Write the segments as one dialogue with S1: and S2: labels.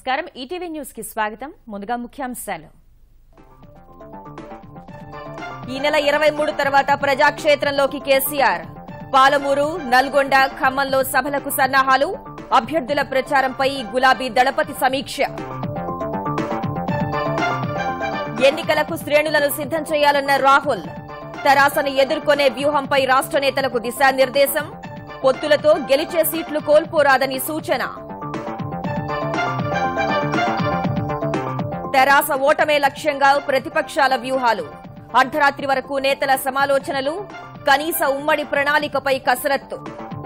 S1: నమస్కారం ETV news కి స్వాగతం ముందుగా ముఖ్యాంశాలు ఈ నెల ఇరవై మూడు తర్వాత ప్రజాక్షేత్రంలోకి కేసీఆర్ పాలమూరు నల్గొండ ఖమ్మంలో సభలకు సన్నాహాలు అభ్యర్థుల ప్రచారంపై గులాబీ దళపతి సమీక్ష ఎన్నికలకు శ్రేణులను సిద్దం చేయాలన్న రాహుల్ తెరాసను ఎదుర్కొనే వ్యూహంపై రాష్ట్ర నేతలకు దిశానిర్దేశం పొత్తులతో గెలిచే సీట్లు కోల్పోరాదని సూచన తెరాస ఓటమే లక్ష్యంగా ప్రతిపక్షాల వ్యూహాలు అర్ధరాత్రి వరకు నేతల సమాలోచనలు కనీస ఉమ్మడి ప్రణాళికపై కసరత్తు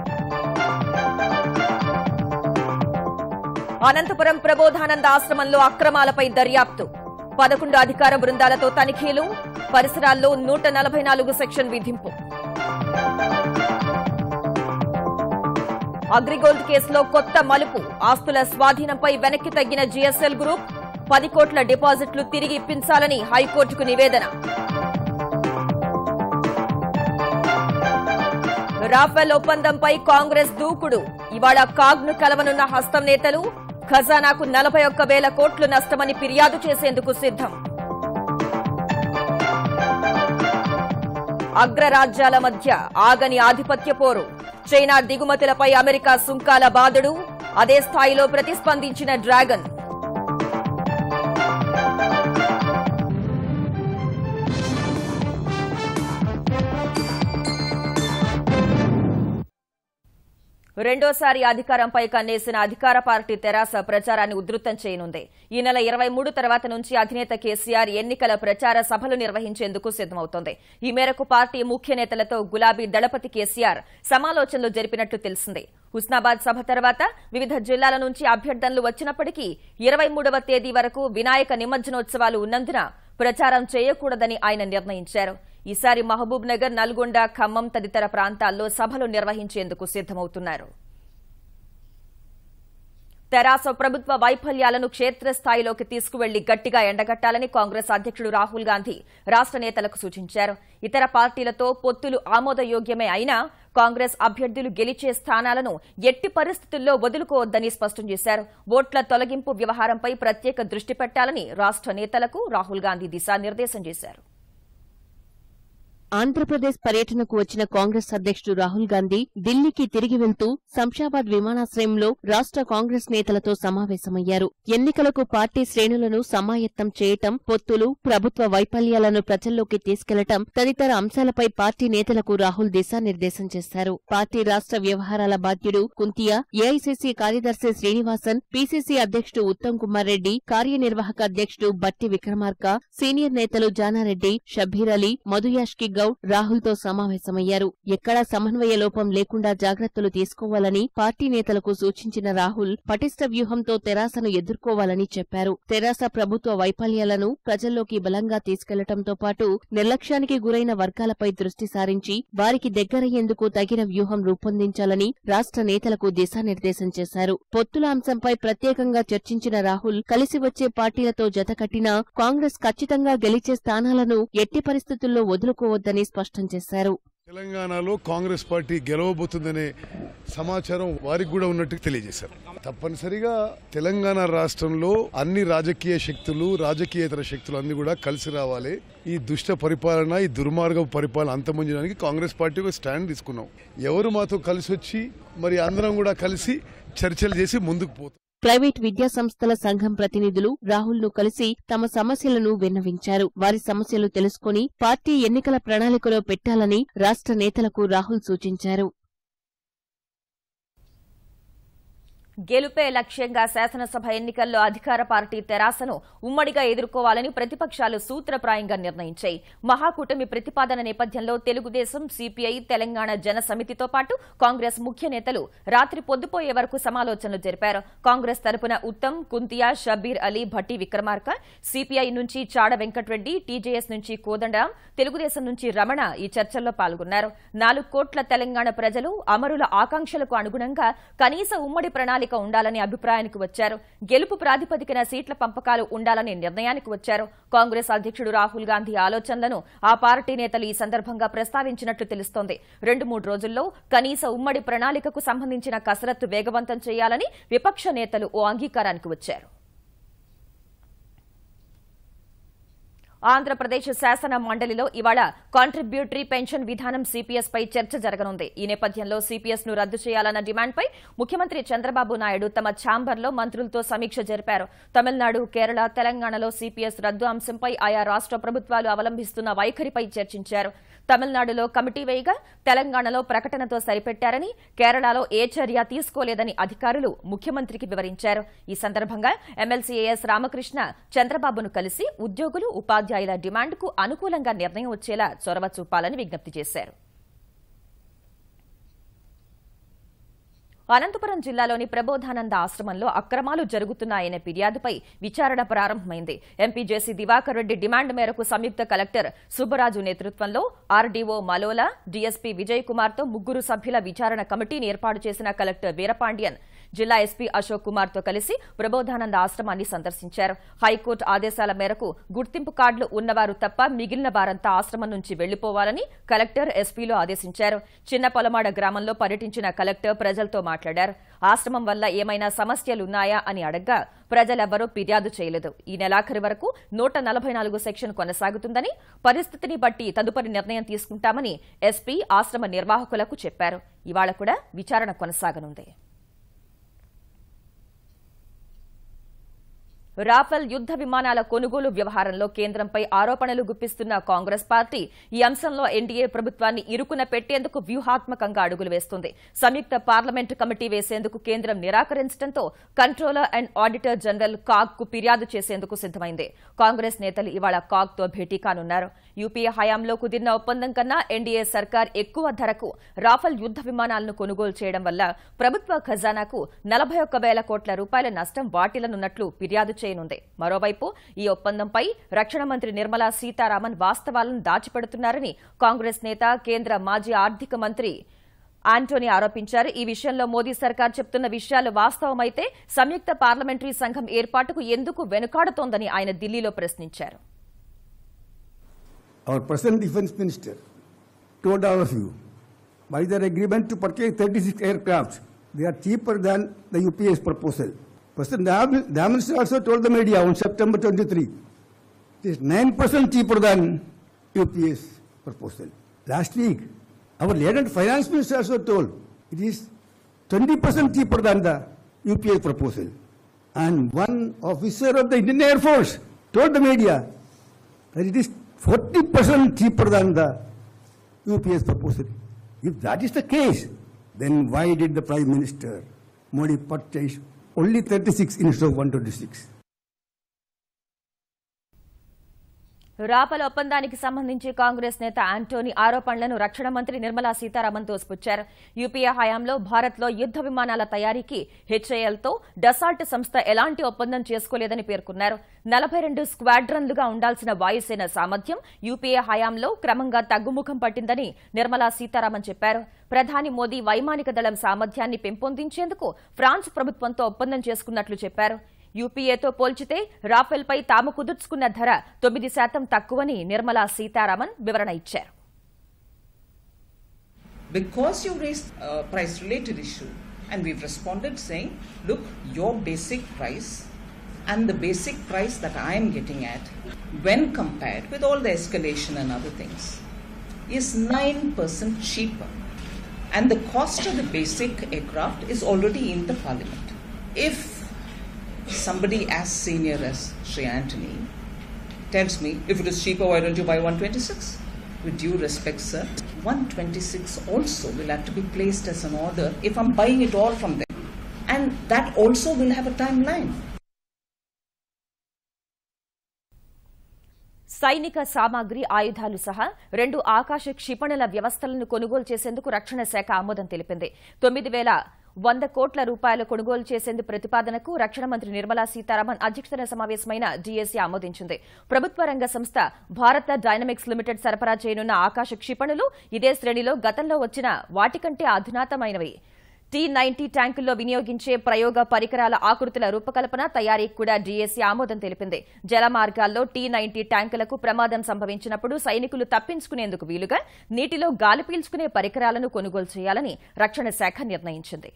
S1: అనంతపురం ప్రబోధానంద ఆశ్రమంలో అక్రమాలపై దర్యాప్తు పదకొండు అధికార బృందాలతో తనిఖీలు పరిసరాల్లో నూట నలభై నాలుగు సెక్షన్ విధింపు అగ్రిగోల్డ్ కేసులో కొత్త మలుపు ఆస్తుల స్వాధీనంపై వెనక్కి తగ్గిన జీఎస్ఎల్ గ్రూప్ పది కోట్ల డిపాజిట్లు తిరిగి ఇప్పించాలని హైకోర్టుకు నివేదన రాఫెల్ ఒప్పందంపై కాంగ్రెస్ దూకుడు ఇవాళ కాగ్ను కలవనున్న హస్తం నేతలు ఖజానాకు నలభై ఒక్క వేల కోట్లు నష్టమని ఫిర్యాదు చేసేందుకు సిద్దం అగ్రరాజ్యాల మధ్య ఆగని ఆధిపత్య పోరు చైనా దిగుమతులపై అమెరికా సుంకాల బాదుడు అదే స్థాయిలో ప్రతిస్పందించిన డ్రాగన్ రెండోసారి అధికారంపై కన్నేసిన అధికార పార్టీ తెరాస ప్రచారాన్ని ఉధృతం చేయనుంది ఈ నెల ఇరవై మూడు తర్వాత నుంచి అధినేత కేసీఆర్ ఎన్నికల ప్రచార సభలు నిర్వహించేందుకు సిద్దమవుతోంది ఈ మేరకు పార్టీ ముఖ్య నేతలతో గులాబీ దళపతి కేసీఆర్ సమాలోచనలు జరిపినట్లు తెలిసింది హుస్నాబాద్ సభ తర్వాత వివిధ జిల్లాల నుంచి అభ్యర్థనలు వచ్చినప్పటికీ ఇరవై మూడవ తేదీ వరకు వినాయక నిమజ్జనోత్సవాలు ఉన్నందున ప్రచారం చేయకూడదని ఆయన నిర్ణయించారు ఈసారి మహబూబ్ నగర్ నల్గొండ ఖమ్మం తదితర ప్రాంతాల్లో సభలు నిర్వహించేందుకు సిద్దమవుతున్నారు తెరాస ప్రభుత్వ వైఫల్యాలను క్షేత్రస్థాయిలోకి తీసుకువెళ్లి గట్టిగా ఎండగట్టాలని కాంగ్రెస్ అధ్యక్షుడు రాహుల్ గాంధీ రాష్ట నేతలకు సూచించారు ఇతర పార్టీలతో పొత్తులు ఆమోదయోగ్యమే అయినా కాంగ్రెస్ అభ్యర్థులు గెలిచే స్థానాలను ఎట్టి పరిస్థితుల్లో వదులుకోవద్దని స్పష్టం చేశారు ఓట్ల తొలగింపు వ్యవహారంపై ప్రత్యేక దృష్టి పెట్టాలని రాష్ట నేతలకు రాహుల్ గాంధీ దిశానిర్దేశం చేశారు
S2: ఆంధ్రప్రదేశ్ పర్యటనకు వచ్చిన కాంగ్రెస్ అధ్యక్షుడు రాహుల్ గాంధీ ఢిల్లీకి తిరిగి వెళ్తూ శంషాబాద్ విమానాశ్రయంలో రాష్ట్ర కాంగ్రెస్ నేతలతో సమావేశమయ్యారు ఎన్నికలకు పార్టీ శ్రేణులను సమాయత్తం చేయటం పొత్తులు ప్రభుత్వ వైఫల్యాలను ప్రజల్లోకి తీసుకెళ్లటం తదితర అంశాలపై పార్టీ నేతలకు రాహుల్ దిశానిర్దేశం చేశారు పార్టీ రాష్ట్ర వ్యవహారాల బాధ్యుడు కుంతియా ఏఐసీసీ కార్యదర్శి శ్రీనివాసన్ పీసీసీ అధ్యక్షుడు ఉత్తమ్ కుమార్ రెడ్డి కార్యనిర్వాహక అధ్యక్షుడు బట్టి విక్రమార్క సీనియర్ నేతలు జానారెడ్డి షబ్బీర్ అలీ మధుయాష్కి గౌడ్ రాహుల్ తో సమావేశమయ్యారు ఎక్కడా సమన్వయ లోపం లేకుండా జాగ్రత్తలు తీసుకోవాలని పార్టీ నేతలకు సూచించిన రాహుల్ పటిష్ట వ్యూహంతో తెరాసను ఎదుర్కోవాలని చెప్పారు తెరాస ప్రభుత్వ వైఫల్యాలను ప్రజల్లోకి బలంగా తీసుకెళ్లటంతో పాటు నిర్లక్ష్యానికి గురైన వర్గాలపై దృష్టి సారించి వారికి దగ్గరయ్యేందుకు తగిన వ్యూహం రూపొందించాలని రాష్ట్ర నేతలకు దిశానిర్దేశం చేశారు పొత్తుల అంశంపై ప్రత్యేకంగా చర్చించిన రాహుల్ కలిసి వచ్చే పార్టీలతో జతకట్టినా కాంగ్రెస్ ఖచ్చితంగా గెలిచే స్థానాలను ఎట్టి పరిస్థితుల్లో వదులుకోవద్దని స్పష్టం చేశారు
S3: తెలంగాణలో కాంగ్రెస్ పార్టీ గెలవబోతుందనే సమాచారం వారికి కూడా ఉన్నట్టు తెలియజేశారు తప్పనిసరిగా తెలంగాణ రాష్ట్రంలో అన్ని రాజకీయ శక్తులు రాజకీయేతర శక్తులు అన్ని కూడా కలిసి రావాలి ఈ దుష్ట పరిపాలన ఈ దుర్మార్గ పరిపాలన అంతమొందడానికి కాంగ్రెస్ పార్టీ ఒక స్టాండ్ తీసుకున్నాం ఎవరు మాతో కలిసి వచ్చి మరి అందరం కూడా కలిసి చర్చలు చేసి ముందుకు పోతాం
S2: ప్రైవేట్ విద్యా సంస్థల సంఘం ప్రతినిధులు రాహుల్ ను కలిసి తమ సమస్యలను విన్నవించారు వారి సమస్యలు తెలుసుకుని పార్టీ ఎన్నికల ప్రణాళికలో పెట్టాలని రాష్ట్ర నేతలకు రాహుల్ సూచించారు
S1: గెలుపే లక్ష్యంగా శాసనసభ ఎన్నికల్లో అధికార పార్టీ తెరాసను ఉమ్మడిగా ఎదుర్కోవాలని ప్రతిపక్షాలు సూత్రప్రాయంగా నిర్ణయించాయి మహాకూటమి ప్రతిపాదన నేపథ్యంలో తెలుగుదేశం సిపిఐ తెలంగాణ జన సమితితో పాటు కాంగ్రెస్ ముఖ్య నేతలు రాత్రి పొద్దుపోయే వరకు సమాలోచనలు జరిపారు కాంగ్రెస్ తరపున ఉత్తమ్ కుంతియా షబీర్ అలీ భట్టి విక్రమార్క సిపిఐ నుంచి చాడ వెంకట్రెడ్డి టీజేఎస్ నుంచి కోదండరాం తెలుగుదేశం నుంచి రమణ ఈ చర్చల్లో పాల్గొన్నారు నాలుగు కోట్ల తెలంగాణ ప్రజలు అమరుల ఆకాంక్షలకు అనుగుణంగా కనీస ఉమ్మడి ప్రణాళిక ఉండాలని అభిప్రాయానికి వచ్చారు గెలుపు ప్రాతిపదికన సీట్ల పంపకాలు ఉండాలని నిర్ణయానికి వచ్చారు కాంగ్రెస్ అధ్యక్షుడు రాహుల్ గాంధీ ఆలోచనలను ఆ పార్టీ నేతలు ఈ సందర్భంగా ప్రస్తావించినట్లు తెలుస్తోంది రెండు మూడు రోజుల్లో కనీస ఉమ్మడి ప్రణాళికకు సంబంధించిన కసరత్తు వేగవంతం చేయాలని విపక్ష నేతలు ఓ అంగీకారానికి వచ్చారు ఆంధ్రప్రదేశ్ శాసన మండలిలో ఇవాళ కాంట్రిబ్యూటరీ పెన్షన్ విధానం సిపిఎస్ పై చర్చ జరగనుంది ఈ నేపథ్యంలో సిపిఎస్ ను రద్దు చేయాలన్న డిమాండ్పై ముఖ్యమంత్రి చంద్రబాబు నాయుడు తమ ఛాంబర్లో మంత్రులతో సమీక్ష జరిపారు తమిళనాడు కేరళ తెలంగాణలో సిపిఎస్ రద్దు అంశంపై ఆయా రాష్ట్ర ప్రభుత్వాలు అవలంబిస్తున్న వైఖరిపై చర్చించారు తమిళనాడులో కమిటీ వేయగా తెలంగాణలో ప్రకటనతో సరిపెట్టారని కేరళలో ఏ చర్య తీసుకోలేదని అధికారులు ముఖ్యమంత్రికి వివరించారు ఈ సందర్భంగా ఎమ్మెల్సీ ఏఎస్ రామకృష్ణ చంద్రబాబును కలిసి ఉద్యోగులు ఉపాధ్యాయుల డిమాండ్కు అనుకూలంగా నిర్ణయం వచ్చేలా చొరవ చూపాలని విజ్ఞప్తి చేశారు అనంతపురం జిల్లాలోని ప్రబోధానంద ఆశ్రమంలో అక్రమాలు జరుగుతున్నాయనే ఫిర్యాదుపై విచారణ ప్రారంభమైంది ఎంపీ జేసీ దివాకర్ రెడ్డి డిమాండ్ మేరకు సంయుక్త కలెక్టర్ సుబ్బరాజు నేతృత్వంలో ఆర్డీఓ మలోలా డీఎస్పీ విజయ్ కుమార్తో ముగ్గురు సభ్యుల విచారణ కమిటీని ఏర్పాటు చేసిన కలెక్టర్ వీరపాండియన్ జిల్లా ఎస్పీ అశోక్ కుమార్ తో కలిసి ప్రబోధానంద ఆశ్రమాన్ని సందర్శించారు హైకోర్టు ఆదేశాల మేరకు గుర్తింపు కార్డులు ఉన్నవారు తప్ప మిగిలిన వారంతా ఆశ్రమం నుంచి వెళ్లిపోవాలని కలెక్టర్ ఎస్పీలు ఆదేశించారు చిన్న పొలమాడ గ్రామంలో పర్యటించిన కలెక్టర్ ప్రజలతో మాట్లాడారు ఆశ్రమం వల్ల ఏమైనా సమస్యలున్నాయా అని అడగ్గా ప్రజలెవ్వరూ ఫిర్యాదు చేయలేదు ఈ నెలాఖరు వరకు నూట నలభై నాలుగు సెక్షన్ కొనసాగుతుందని పరిస్థితిని బట్టి తదుపరి నిర్ణయం తీసుకుంటామని ఎస్పీ ఆశ్రమ నిర్వాహకులకు చెప్పారు ఇవాళ కూడా విచారణ కొనసాగనుంది రాఫెల్ యుద్ద విమానాల కొనుగోలు వ్యవహారంలో కేంద్రంపై ఆరోపణలు గుప్పిస్తున్న కాంగ్రెస్ పార్టీ ఈ అంశంలో ఎన్డీఏ ప్రభుత్వాన్ని ఇరుకున పెట్టేందుకు వ్యూహాత్మకంగా అడుగులు వేస్తుంది సంయుక్త పార్లమెంటు కమిటీ వేసేందుకు కేంద్రం నిరాకరించడంతో controller and auditor general CAG కు ఫిర్యాదు చేసేందుకు సిద్దమైంది కాంగ్రెస్ నేతలు ఇవాళ కాగ్ తో భేటీ కానున్నారు యూపీఏ హయాంలో కుదిరిన ఒప్పందం కన్నా ఎన్డీఏ సర్కార్ ఎక్కువ ధరకు రాఫెల్ యుద్ద విమానాలను కొనుగోలు చేయడం వల్ల ప్రభుత్వ ఖజానాకు నలభై ఒక్క వేల కోట్ల రూపాయల నష్టం వాటిల్లనున్నట్లు ఫిర్యాదు చేయనుంది మరోవైపు ఈ ఒప్పందంపై రక్షణ మంత్రి నిర్మలా సీతారామన్ వాస్తవాలను దాచిపెడుతున్నారని కాంగ్రెస్ నేత కేంద్ర మాజీ ఆర్థిక మంత్రి ఆంటోనీ ఆరోపించారు ఈ విషయంలో మోదీ సర్కార్ చెప్తున్న విషయాలు వాస్తవమైతే సంయుక్త పార్లమెంటరీ సంఘం ఏర్పాటుకు ఎందుకు వెనుకాడుతోందని ఆయన ఢిల్లీలో ప్రశ్నించారు
S4: Our present defense minister told all of you, by their agreement to purchase 36 aircrafts, they are cheaper than the UPA's proposal. President Dam- Dam Minister also told the media on September 23, it is 9% cheaper than UPA's proposal. Last week, our leader finance minister also told it is 20% cheaper than the UPA proposal. And one officer of the Indian Air Force told the media that it is 40% cheaper than the UPS proposal. If that is the case, then why did the Prime Minister Modi purchase only 36 instead of 126?
S1: Rafale ఒప్పందానికి సంబంధించి కాంగ్రెస్ నేత Antony ఆరోపణలను రక్షణ మంత్రి Nirmala Sitharaman తోసిపుచ్చారు UPA హయాంలో భారత్లో యుద్ద విమానాల తయారీకి హెచ్ఏఎల్తో డసాల్ట్ సంస్థ ఎలాంటి ఒప్పందం చేసుకోలేదని పేర్కొన్నారు నలభై రెండు స్క్వాడ్రన్లుగా ఉండాల్సిన వాయుసేన సామర్థ్యం యూపీఏ హయాంలో క్రమంగా తగ్గుముఖం పట్టిందని నిర్మలా సీతారామన్ చెప్పారు ప్రధాని మోదీ వైమానిక దళం సామర్థ్యాన్ని పెంపొందించేందుకు ఫ్రాన్స్ ప్రభుత్వంతో ఒప్పందం చేసుకున్నట్లు చెప్పారు యూపీఏతో పోల్చితే రాఫెల్పై తాము కుదుర్చుకున్న ధర తొమ్మిది శాతం తక్కువని నిర్మలా సీతారామన్ వివరణ ఇచ్చారు
S5: because you raised a price related issue and we've responded saying look your basic price and the basic price that i am getting at when compared with all the escalation and other things is 9% cheaper and the cost of the basic aircraft is already in the parliament if somebody as senior as Sri Anthony tells me if it is cheaper why don't you buy 126 with due respect, sir, 126 also will have to be placed as an order if I'm buying it all from them. And that also will have a timeline.
S1: సైనిక సామాగ్రి ఆయుధాలు సహా రెండు ఆకాశ క్షిపణుల వ్యవస్థలను కొనుగోలు చేసేందుకు రక్షణ శాఖ ఆమోదం తెలిపింది తొమ్మిది వేల వంద కోట్ల రూపాయలు కొనుగోలు చేసేందుకు ప్రతిపాదనకు రక్షణ మంత్రి నిర్మలా సీతారామన్ అధ్యక్షతన సమావేశమైన డీఏసీ ఆమోదించింది ప్రభుత్వ రంగ సంస్థ భారత డైనమిక్స్ లిమిటెడ్ సరఫరా చేయనున్న ఆకాశ క్షిపణులు ఇదే శ్రేణిలో గతంలో వచ్చిన వాటికంటే అధునాతమైనవి టీ నైన్టీ ట్యాంకుల్లో వినియోగించే ప్రయోగ పరికరాల ఆకృతుల రూపకల్పన తయారీకి కూడా డీఏసీ ఆమోదం తెలిపింది జల మార్గాల్లో టీ నైన్టీ ట్యాంకులకు ప్రమాదం సంభవించినప్పుడు సైనికులు తప్పించుకునేందుకు వీలుగా నీటిలో గాలి పీల్చుకునే పరికరాలను కొనుగోలు చేయాలని రక్షణ శాఖ నిర్ణయించింది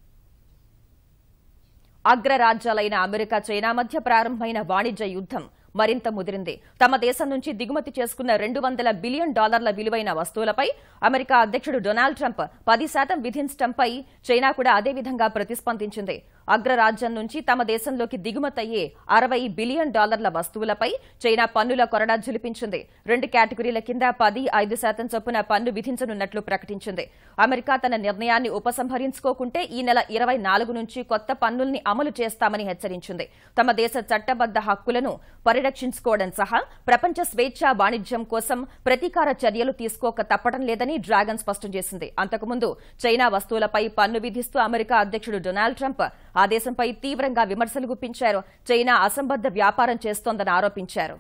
S1: అగ్రరాజ్యాలైన అమెరికా చైనా మధ్య ప్రారంభమైన వాణిజ్య యుద్దం మరింత ముదిరింది తమ దేశం నుంచి దిగుమతి చేసుకున్న రెండు వందల బిలియన్ డాలర్ల విలువైన వస్తువులపై అమెరికా అధ్యక్షుడు డొనాల్డ్ ట్రంప్ పది శాతం విధించడంపై చైనా కూడా అదే విధంగా ప్రతిస్పందించింది అగ్రరాజ్యం నుంచి తమ దేశంలోకి దిగుమతయ్యే అరవై బిలియన్ డాలర్ల వస్తువులపై చైనా పన్నుల కొరడా జులిపించింది రెండు కేటగిరీల కింద పది ఐదు శాతం చొప్పున పన్ను విధించనున్నట్లు ప్రకటించింది అమెరికా తన నిర్ణయాన్ని ఉపసంహరించుకోకుంటే ఈ నెల ఇరవై నాలుగు నుంచి కొత్త పన్నుల్ని అమలు చేస్తామని హెచ్చరించింది తమ దేశ చట్టబద్ద హక్కులను పరిరక్షించుకోవడం సహా ప్రపంచ స్వేచ్ఛా వాణిజ్యం కోసం ప్రతీకార చర్యలు తీసుకోక తప్పడం లేదని డ్రాగన్ స్పష్టం చేసింది అంతకుముందు చైనా వస్తువులపై పన్ను విధిస్తూ అమెరికా అధ్యక్షుడు డొనాల్డ్ ట్రంప్ ఆ దేశంపై తీవ్రంగా విమర్శలు గుప్పించారు చైనా అసంబద్ద వ్యాపారం చేస్తోందని ఆరోపించారు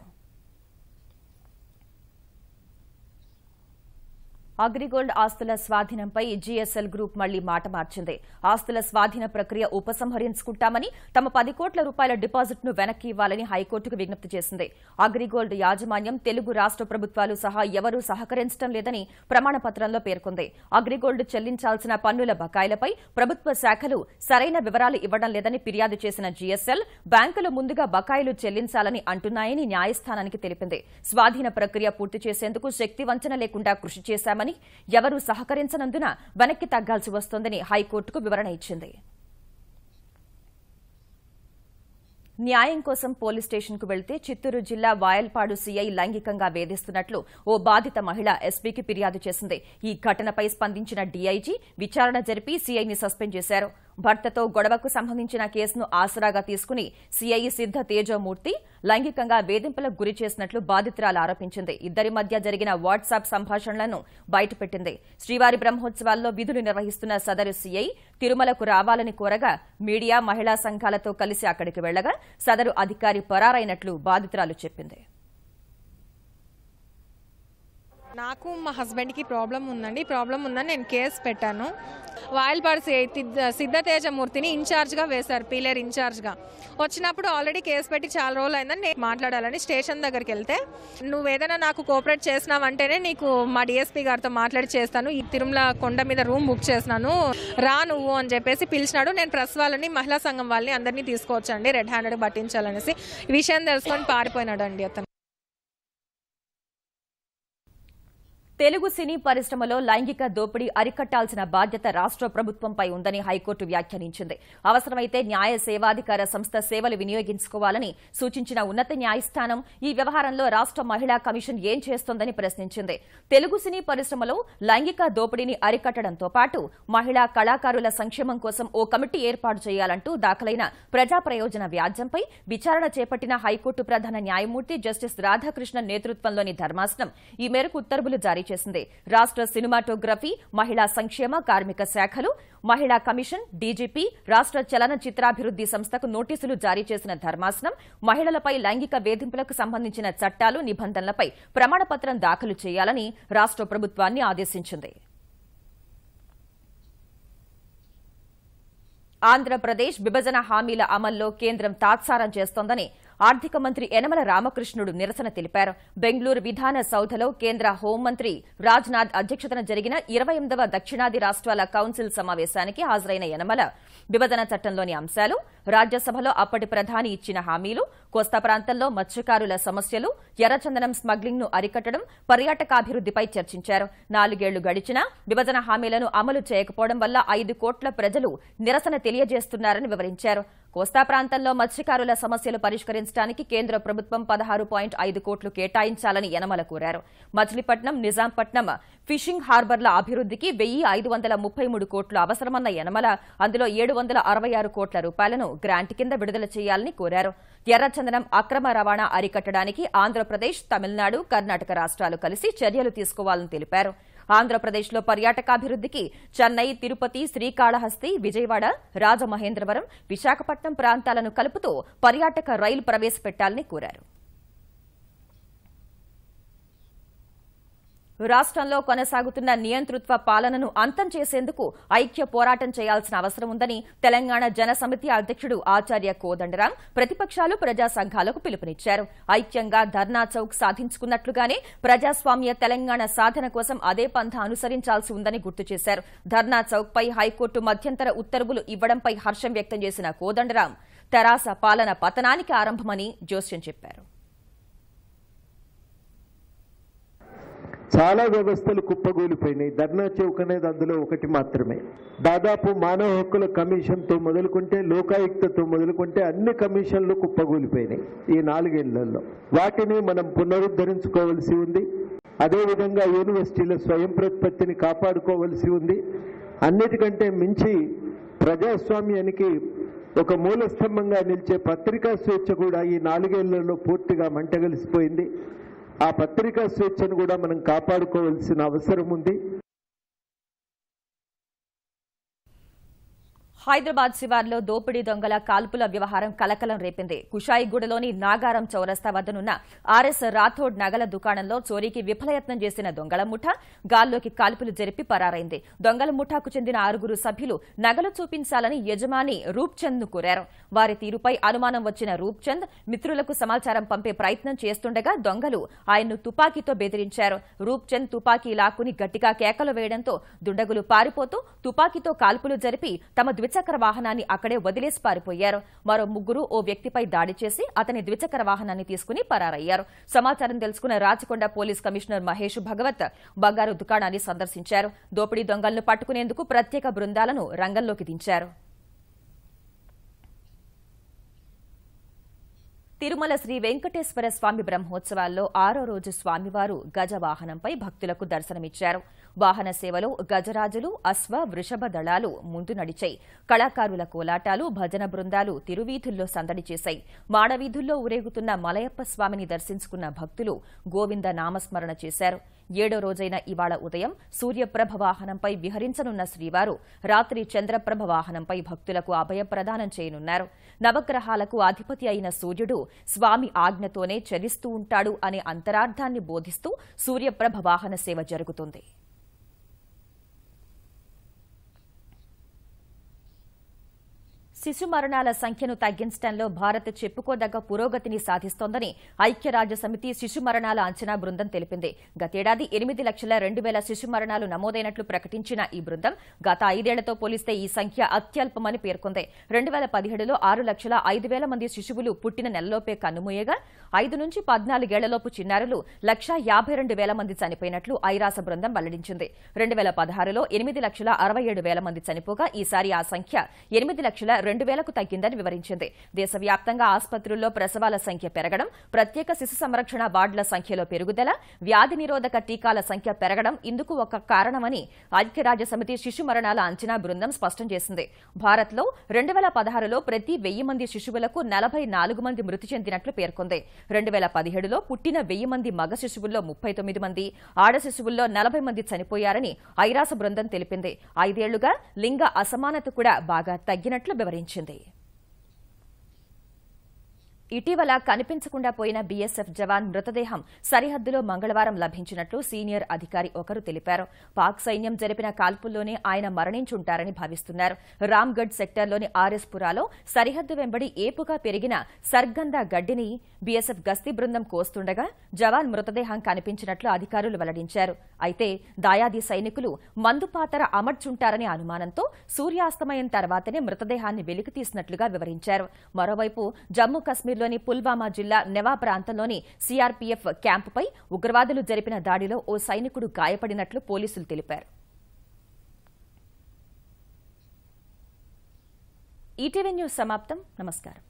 S1: అగ్రిగోల్డ్ ఆస్తుల స్వాధీనంపై జీఎస్ఎల్ గ్రూప్ మళ్లీ మాట మార్చింది ఆస్తుల స్వాధీన ప్రక్రియ ఉపసంహరించుకుంటామని తమ పది కోట్ల రూపాయల డిపాజిట్ను వెనక్కి ఇవ్వాలని హైకోర్టుకు విజ్ఞప్తి చేసింది అగ్రిగోల్డ్ యాజమాన్యం తెలుగు రాష్ట ప్రభుత్వాలు సహా ఎవరూ సహకరించడం లేదని ప్రమాణపత్రంలో పేర్కొంది అగ్రిగోల్డ్ చెల్లించాల్సిన పన్నుల బకాయిలపై ప్రభుత్వ శాఖలు సరైన వివరాలు ఇవ్వడం లేదని ఫిర్యాదు చేసిన జీఎస్ఎల్ బ్యాంకులు ముందుగా బకాయిలు చెల్లించాలని అంటున్నాయని న్యాయస్థానానికి తెలిపింది స్వాధీన ప్రక్రియ పూర్తి చేసేందుకు శక్తి వంచన లేకుండా కృషి చేశామని ఎవరూ సహకరించనందున వెనక్కి తగ్గాల్సి వస్తోందని హైకోర్టుకు వివరణ ఇచ్చింది న్యాయం కోసం పోలీస్ స్టేషన్కు వెళ్తే చిత్తూరు జిల్లా వాయల్పాడు సీఐ లైంగికంగా వేధిస్తున్నట్లు ఓ బాధిత మహిళ ఎస్పీకి ఫిర్యాదు చేసింది ఈ ఘటనపై స్పందించిన డీఐజీ విచారణ జరిపి సీఐని సస్పెండ్ చేశారు భర్తతో గొడవకు సంబంధించిన కేసును ఆసరాగా తీసుకుని సీఐ సిద్ధ తేజమూర్తి లైంగికంగా వేధింపులకు గురి చేసినట్లు బాధితురాలు ఆరోపించింది ఇద్దరి మధ్య జరిగిన వాట్సాప్ సంభాషణలను బయటపెట్టింది శ్రీవారి బ్రహ్మోత్సవాల్లో విధులు నిర్వహిస్తున్న సదరు సీఐ తిరుమలకు రావాలని కోరగా మీడియా మహిళా సంఘాలతో కలిసి అక్కడికి వెళ్లగా సదరు అధికారి పరారైనట్లు బాధితురాలు చెప్పింది
S6: నాకు మా హస్బెండ్కి ప్రాబ్లం ఉందండి ప్రాబ్లం ఉందని నేను కేసు పెట్టాను వాయిల్పాడు సిద్ధతేజమూర్తిని ఇన్ఛార్జ్గా వేశారు పీలేర్ ఇన్ఛార్జ్గా వచ్చినప్పుడు ఆల్రెడీ కేసు పెట్టి చాలా రోజులు అయిందని నేను మాట్లాడాలని స్టేషన్ దగ్గరికి వెళ్తే నువ్వు ఏదైనా నాకు కోఆపరేట్ చేసినావంటేనే నీకు మా డిఎస్పీ గారితో మాట్లాడి చేస్తాను ఈ తిరుమల కొండ మీద రూమ్ బుక్ చేసినాను రా నువ్వు అని చెప్పేసి పిలిచినాడు నేను ప్రెస్ వాళ్ళని మహిళా సంఘం వాళ్ళని అందరినీ తీసుకోవచ్చండి రెడ్ హ్యాండెడ్ పట్టించాలనేసి ఈ విషయం తెలుసుకొని పారిపోయినాడు అండి అతను
S1: తెలుగు సినీ పరిశ్రమలో లైంగిక దోపిడీ అరికట్టాల్సిన బాధ్యత రాష్ట్ర ప్రభుత్వంపై ఉందని హైకోర్టు వ్యాఖ్యానించింది అవసరమైతే న్యాయ సేవాధికార సంస్థ సేవలు వినియోగించుకోవాలని సూచించిన ఉన్నత న్యాయస్థానం ఈ వ్యవహారంలో రాష్ట్ర మహిళా కమిషన్ ఏం చేస్తోందని ప్రశ్నించింది తెలుగు సినీ పరిశ్రమలో లైంగిక దోపిడీని అరికట్టడంతో పాటు మహిళా కళాకారుల సంక్షేమం కోసం ఓ కమిటీ ఏర్పాటు చేయాలంటూ దాఖలైన ప్రజా ప్రయోజన వ్యాజ్యంపై విచారణ చేపట్టిన హైకోర్టు ప్రధాన న్యాయమూర్తి జస్టిస్ రాధాకృష్ణన్ నేతృత్వంలోని ధర్మాసనం ఈ మేరకు ఉత్తర్వులు జారీ చేసింది రాష్ట్ర సినిమాటోగ్రఫీ మహిళా సంక్షేమ కార్మిక శాఖలు మహిళా కమిషన్ డీజీపీ రాష్ట్ర చలన చిత్రాభివృద్ది సంస్థకు నోటీసులు జారీ చేసిన ధర్మాసనం మహిళలపై లైంగిక వేధింపులకు సంబంధించిన చట్టాలు నిబంధనలపై ప్రమాణపత్రం దాఖలు చేయాలని రాష్ట్ర ప్రభుత్వాన్ని ఆదేశించింది ఆంధ్రప్రదేశ్ విభజన హామీల అమల్లో కేంద్రం తాత్సారం చేస్తోందని ఆర్థిక మంత్రి యనమల రామకృష్ణుడు నిరసన తెలిపారు బెంగళూరు విధాన సౌధలో కేంద్ర హోంమంత్రి రాజ్నాథ్ అధ్యక్షతన జరిగిన ఇరవై ఎనిమిదవ దక్షిణాది రాష్ట్రాల కౌన్సిల్ సమావేశానికి హాజరైన యనమల విభజన చట్టంలోని అంశాలు రాజ్యసభలో అప్పటి ప్రధాని ఇచ్చిన హామీలు కోస్తా ప్రాంతంలో మత్స్యకారుల సమస్యలు ఎర్రచందనం స్మగ్లింగ్ ను అరికట్టడం పర్యాటకాభివృద్దిపై చర్చించారు నాలుగేళ్లు గడిచినా విభజన హామీలను అమలు చేయకపోవడం వల్ల ఐదు కోట్ల ప్రజలు నిరసన తెలియజేస్తున్నారని వివరించారు కోస్తా ప్రాంతంలో మత్స్యకారుల సమస్యలు పరిష్కరించడానికి కేంద్ర ప్రభుత్వం పదహారు పాయింట్ ఐదు కోట్లు కేటాయించాలని యనమల కోరారు మచిలీపట్నం నిజాంపట్నం ఫిషింగ్ హార్బర్ల అభివృద్దికి వెయ్యి ఐదు వందల ముప్పై మూడు కోట్లు అవసరమన్న యనమల అందులో ఏడు వందల అరవై ఆరు కోట్ల రూపాయలను గ్రాంట్ కింద విడుదల చేయాలని కోరారు ఎర్రచందనం అక్రమ రవాణా అరికట్టడానికి ఆంధ్రప్రదేశ్ తమిళనాడు కర్ణాటక రాష్ట్రాలు కలిసి చర్యలు తీసుకోవాలని తెలిపారు ఆంధ్రప్రదేశ్లో పర్యాటకాభివృద్దికి చెన్నై తిరుపతి శ్రీకాళహస్తి విజయవాడ రాజమహేంద్రవరం విశాఖపట్నం ప్రాంతాలను కలుపుతూ పర్యాటక రైలు ప్రవేశపెట్టాలని కోరారు రాష్ట్రంలో కొనసాగుతున్న నియంతృత్వ పాలనను అంతం చేసేందుకు ఐక్య పోరాటం చేయాల్సిన అవసరం ఉందని తెలంగాణ జన సమితి అధ్యక్షుడు ఆచార్య కోదండరాం ప్రతిపక్షాలు ప్రజా సంఘాలకు పిలుపునిచ్చారు ఐక్యంగా ధర్నా చౌక్ సాధించుకున్నట్లుగానే ప్రజాస్వామ్య తెలంగాణ సాధన కోసం అదే పంథ అనుసరించాల్సి ఉందని గుర్తు చేశారు ధర్నా చౌక్ పై హైకోర్టు మధ్యంతర ఉత్తర్వులు ఇవ్వడంపై హర్షం వ్యక్తం చేసిన కోదండరాం తెరాస పాలన పతనానికి ఆరంభమని జోస్యం చెప్పారు
S7: చాలా వ్యవస్థలు కుప్పగూలిపోయినాయి ధర్నా చౌక్ అనేది అందులో ఒకటి మాత్రమే దాదాపు మానవ హక్కుల కమిషన్తో మొదలుకుంటే లోకాయుక్తతో మొదలుకుంటే అన్ని కమిషన్లు కుప్పగూలిపోయినాయి ఈ నాలుగేళ్లలో వాటిని మనం పునరుద్ధరించుకోవలసి ఉంది అదేవిధంగా యూనివర్సిటీల స్వయం ప్రతిపత్తిని కాపాడుకోవలసి ఉంది అన్నిటికంటే మించి ప్రజాస్వామ్యానికి ఒక మూల స్తంభంగా నిలిచే పత్రికా స్వేచ్ఛ కూడా ఈ నాలుగేళ్లలో పూర్తిగా మంటగలిసిపోయింది ఆ పత్రికా స్వేచ్ఛను కూడా మనం కాపాడుకోవాల్సిన అవసరం ఉంది
S1: హైదరాబాద్ శివార్లో దోపిడీ దొంగల కాల్పుల వ్యవహారం కలకలం రేపింది కుషాయిగూడలోని నాగారం చౌరస్తా వద్దనున్న ఆర్ఎస్ రాథోడ్ నగల దుకాణంలో చోరీకి విఫలయత్నం చేసిన దొంగల ముఠ గాల్లోకి కాల్పులు జరిపి పరారైంది దొంగల ముఠాకు చెందిన ఆరుగురు సభ్యులు నగలు చూపించాలని యజమాని రూప్చంద్ ను కోరారు వారి తీరుపై అనుమానం వచ్చిన రూప్చంద్ మిత్రులకు సమాచారం పంపే ప్రయత్నం చేస్తుండగా దొంగలు ఆయన్ను తుపాకీతో బెదిరించారు రూప్చంద్ తుపాకీ లాక్కుని గట్టిగా కేకలు వేయడంతో దుండగులు పారిపోతూ తుపాకీతో కాల్పులు జరిపి తమ ద్విచక్ర వాహనాన్ని అక్కడే వదిలేసి పారిపోయారు మరో ముగ్గురు ఓ వ్యక్తిపై దాడి చేసి అతని ద్విచక్ర వాహనాన్ని తీసుకుని పరారయ్యారు సమాచారం తెలుసుకున్న రాచకొండ పోలీస్ కమిషనర్ మహేష్ భగవత్ బంగారు దుకాణాన్ని సందర్శించారు దోపిడీ దొంగలను పట్టుకునేందుకు ప్రత్యేక బృందాలను రంగంలోకి దించారు తిరుమల శ్రీ వెంకటేశ్వర స్వామి బ్రహ్మోత్సవాల్లో ఆరో రోజు స్వామివారు గజ వాహనంపై భక్తులకు దర్శనమిచ్చారు వాహన సేవలో గజరాజులు అశ్వ వృషభ దళాలు ముందు నడిచాయి కళాకారుల కోలాటాలు భజన బృందాలు తిరువీధుల్లో సందడి చేశాయి మాడవీధుల్లో ఊరేగుతున్న మలయప్ప స్వామిని దర్శించుకున్న భక్తులు గోవింద నామస్మరణ చేశారు ఏడో రోజైన ఇవాళ ఉదయం సూర్యప్రభ వాహనంపై విహరించనున్న శ్రీవారు రాత్రి చంద్రప్రభ వాహనంపై భక్తులకు అభయప్రదానం చేయనున్నారు నవగ్రహాలకు అధిపతి అయిన సూర్యుడు స్వామి ఆజ్ఞతోనే చలిస్తూ ఉంటాడు అనే అంతరార్థాన్ని బోధిస్తూ సూర్యప్రభ వాహన సేవ జరుగుతుంది శిశు మరణాల సంఖ్యను తగ్గించడంలో భారత్ చెప్పుకోదగ్గ పురోగతిని సాధిస్తోందని ఐక్యరాజ్య సమితి శిశు మరణాల అంచనా బృందం తెలిపింది గతేడాది ఎనిమిది లక్షల రెండు వేల శిశు మరణాలు నమోదైనట్లు ప్రకటించిన ఈ బృందం గత ఐదేళ్లతో పోలిస్తే ఈ సంఖ్య అత్యల్పమని పేర్కొంది రెండు వేల పదిహేడులో ఆరు లక్షల ఐదు వేల మంది శిశువులు పుట్టిన నెలలోపే కన్నుమూయగా ఐదు నుంచి పద్నాలుగేళ్లలోపు చిన్నారులు లక్ష యాభై రెండు వేల మంది చనిపోయినట్లు ఐరాస బృందం వెల్లడించింది రెండు వేల పదహారులో ఎనిమిది లక్షల అరవై ఏడు వేల మంది చనిపోగా ఈసారి ఆ సంఖ్య ఎనిమిది లక్షల రెండు వేలకు తగ్గిందని వివరించింది దేశవ్యాప్తంగా ఆసుపత్రుల్లో ప్రసవాల సంఖ్య పెరగడం ప్రత్యేక శిశు సంరక్షణ వార్డుల సంఖ్యలో పెరుగుదల వ్యాధి నిరోధక టీకాల సంఖ్య పెరగడం ఇందుకు ఒక కారణమని ఐక్యరాజ్య సమితి శిశు మరణాల అంచనా బృందం స్పష్టం చేసింది భారత్లో రెండు వేల పదహారులో ప్రతి వెయ్యి మంది శిశువులకు నలభై నాలుగు మంది మృతి చెందినట్లు పేర్కొంది రెండు వేల పదిహేడులో పుట్టిన వెయ్యి మంది మగ శిశువుల్లో ముప్పై తొమ్మిది మంది ఆడ శిశువుల్లో నలభై మంది చనిపోయారని ఐరాస బృందం తెలిపింది ఐదేళ్లుగా లింగ అసమానత కూడా బాగా తగ్గినట్లు వివరించింది ఇటీవల కనిపించకుండా పోయిన బీఎస్ఎఫ్ జవాన్ మృతదేహం సరిహద్దులో మంగళవారం లభించినట్లు సీనియర్ అధికారి ఒకరు తెలిపారు పాక్ సైన్యం జరిపిన కాల్పుల్లోనే ఆయన మరణించుంటారని భావిస్తున్నారు రామ్గఢ్ సెక్టార్లోని ఆర్ఎస్ పురాలో సరిహద్దు వెంబడి ఏపుగా పెరిగిన సర్గందా గడ్డిని బీఎస్ఎఫ్ గస్తీ బృందం కోస్తుండగా జవాన్ మృతదేహం కనిపించినట్లు అధికారులు వెల్లడించారు అయితే దాయాది సైనికులు మందుపాతర అమర్చుంటారనే అనుమానంతో సూర్యాస్తమయం తర్వాతనే మృతదేహాన్ని వెలికితీసినట్లుగా వివరించారు మరోవైపు జమ్మూ కశ్మీర్లోని పుల్వామా జిల్లా నెవా ప్రాంతంలోని సీఆర్పీఎఫ్ క్యాంపుపై ఉగ్రవాదులు జరిపిన దాడిలో ఓ సైనికుడు గాయపడినట్లు పోలీసులు తెలిపారు ఈటీవీ న్యూస్ సమాప్తం నమస్కారం